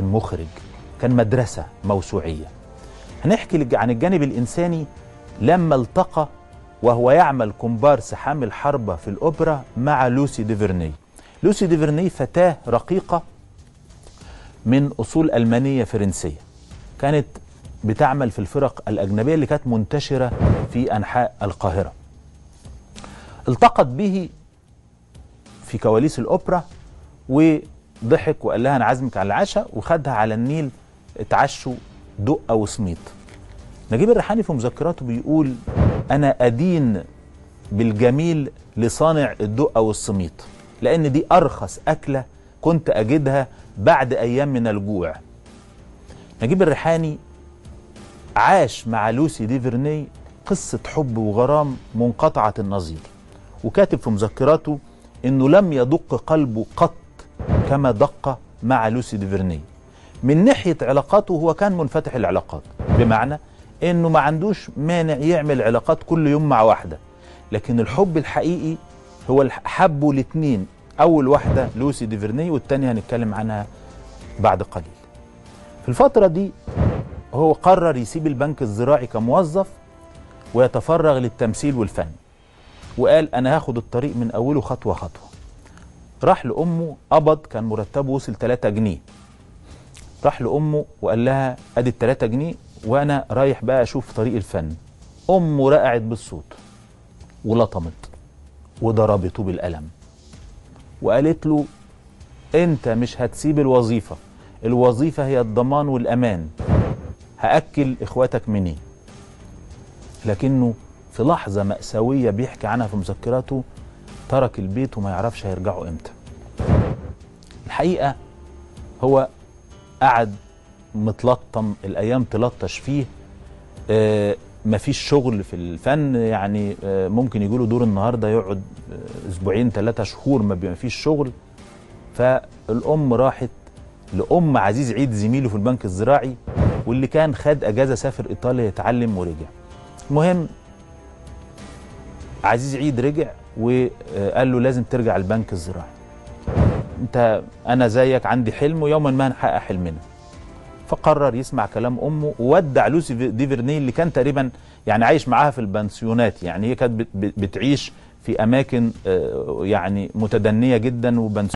مخرج كان مدرسة موسوعية هنحكي عن الجانب الإنساني لما التقى وهو يعمل كومبارس حامل حربة في الأوبرا مع لوسي ديفرني لوسي ديفرني فتاة رقيقة من أصول ألمانية فرنسية كانت بتعمل في الفرق الأجنبية اللي كانت منتشرة في أنحاء القاهرة التقت به في كواليس الأوبرا وضحك وقال لها أنا عازمك على العشاء وخدها على النيل اتعشوا دقة وسميط نجيب الريحاني في مذكراته بيقول أنا أدين بالجميل لصانع الدقة والسميط لأن دي أرخص أكلة كنت أجدها بعد أيام من الجوع نجيب الريحاني عاش مع لوسي ديفرني قصة حب وغرام منقطعة النظير وكاتب في مذكراته انه لم يدق قلبه قط كما دق مع لوسي ديفرني من ناحية علاقاته هو كان منفتح العلاقات بمعنى انه ما عندوش مانع يعمل علاقات كل يوم مع واحدة لكن الحب الحقيقي هو حبه الاثنين اول واحدة لوسي ديفرني والتانية هنتكلم عنها بعد قليل في الفترة دي هو قرر يسيب البنك الزراعي كموظف ويتفرغ للتمثيل والفن وقال انا هاخد الطريق من اوله خطوه خطوه راح لامه قبض كان مرتبه وصل 3 جنيه راح لامه وقال لها ادي ال 3 جنيه وانا رايح بقى اشوف طريق الفن امه رقعت بالصوت ولطمت وضربته بالقلم وقالت له انت مش هتسيب الوظيفه الوظيفه هي الضمان والامان هاكل اخواتك منين لكنه في لحظة مأساوية بيحكي عنها في مذكراته ترك البيت وما يعرفش هيرجعوا امتى الحقيقة هو قعد متلطم الأيام تلطش فيه آه مفيش شغل في الفن يعني آه ممكن يجيله دور النهاردة يقعد آه أسبوعين ثلاثة شهور ما فيش شغل فالأم راحت لأم عزيز عيد زميله في البنك الزراعي واللي كان خد أجازة سافر إيطاليا يتعلم ورجع المهم عزيز عيد رجع وقال له لازم ترجع البنك الزراعي انت انا زيك عندي حلم ويوما ما هنحقق حلمنا فقرر يسمع كلام امه وودع لوسي ديفرني اللي كان تقريبا يعني عايش معاها في البنسيونات يعني هي كانت بتعيش في اماكن يعني متدنيه جدا وبنسيونات